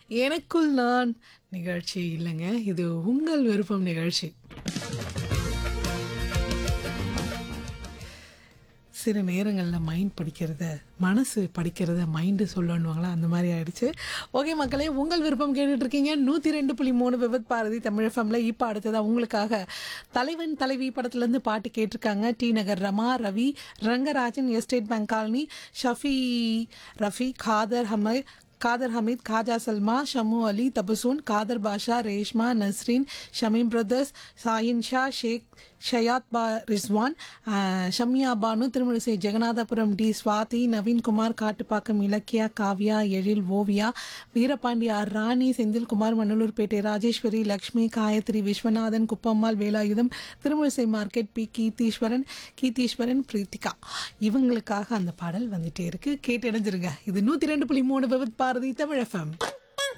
எனக்குள் நான் நிகழ்ச்சி இல்லைங்க இது உங்கள் விருப்பம் நிகழ்ச்சி சில நேரங்களில் மைண்ட் படிக்கிறத மனசு படிக்கிறத மைண்டு சொல்லணுவாங்களா அந்த மாதிரி ஆயிடுச்சு ஓகே மக்களே உங்கள் விருப்பம் கேட்டுட்டு இருக்கீங்க நூற்றி ரெண்டு புள்ளி மூணு விபத் பாரதி தமிழ் எஃப்எம்ல இப்போ அடுத்ததாக உங்களுக்காக தலைவன் தலைவி படத்துலேருந்து பாட்டு கேட்டிருக்காங்க T Nagar Rama Ravi Rangarajan estate bank colony Shafi Rafi Khader ஹமை காதர் ஹமீத் காஜா சல்மா ஷமு அலி தபசூன் காதர் பாஷா ரேஷ்மா நஸ்ரீன் ஷமீம் பிரதர்ஸ் சாயின் ஷா ஷேக் ஷயாத் பா ரிஸ்வான் ஆஹ், Shamya Banu Thirumanisai Jagannathapuram T Swathi Naveenkumar Kattupakkam Ilakkiya Kavya Ezhil Oviya Veerapandi R Rani Senthilkumar Mannalurpettai Rajeshwari Lakshmi Gayathri Viswanathan Kuppammal Velayutham Thirumanisai market P Keertheeswaran Keertheeswaran Preethika இவங்களுக்காக அந்த பாடல் வந்துட்டே இருக்கு கேட்டு இணைஞ்சிருங்க இது நூற்றி ரெண்டு புள்ளி மூணு விபத் பாரதி தமிழ் எஃப்எம்